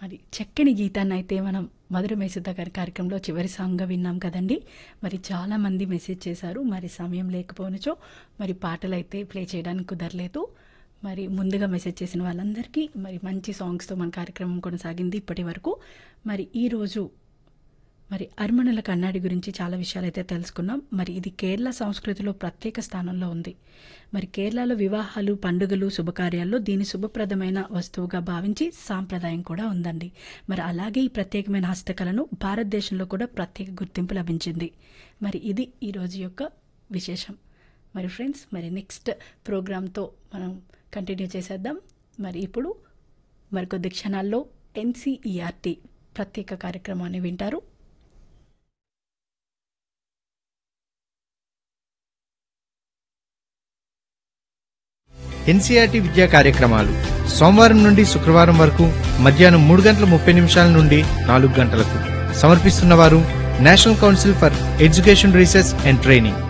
మరి చక్కని గీతాన్ని అయితే మనం మధుర మేసుత గారి కార్యక్రమంలో చివరి సాంగ్గా విన్నాం కదండి మరి చాలా మంది మెసేజ్ చేశారు మరి సమయం లేకపోనచో మరి పాటలు అయితే ప్లే చేయడానికి కుదరలేదు మరి ముందుగా మెసేజ్ చేసిన వాళ్ళందరికీ మరి మంచి సాంగ్స్తో మన కార్యక్రమం కొనసాగింది ఇప్పటి వరకు మరి ఈరోజు మరి అర్మణుల కన్నాడి గురించి చాలా విషయాలు అయితే తెలుసుకున్నాం మరి ఇది కేరళ సంస్కృతిలో ప్రత్యేక స్థానంలో ఉంది మరి కేరళలో వివాహాలు పండుగలు శుభకార్యాల్లో దీని శుభప్రదమైన వస్తువుగా భావించి సాంప్రదాయం కూడా ఉందండి మరి అలాగే ఈ ప్రత్యేకమైన హస్తకళను భారతదేశంలో కూడా ప్రత్యేక గుర్తింపు లభించింది మరి ఇది ఈరోజు యొక్క విశేషం మరి ఫ్రెండ్స్ మరి నెక్స్ట్ ప్రోగ్రామ్తో మనం కంటిన్యూ చేసేద్దాం మరి ఇప్పుడు మరికొద్ది క్షణాల్లో ఎన్సీఈఆర్టీ ప్రత్యేక కార్యక్రమాన్ని వింటారు ఎన్సీఆర్టీ విద్యా కార్యక్రమాలు సోమవారం నుండి శుక్రవారం వరకు మధ్యాహ్నం మూడు గంటల ముప్పై నిమిషాల నుండి నాలుగు గంటలకు సమర్పిస్తున్నవారు national council for education research and training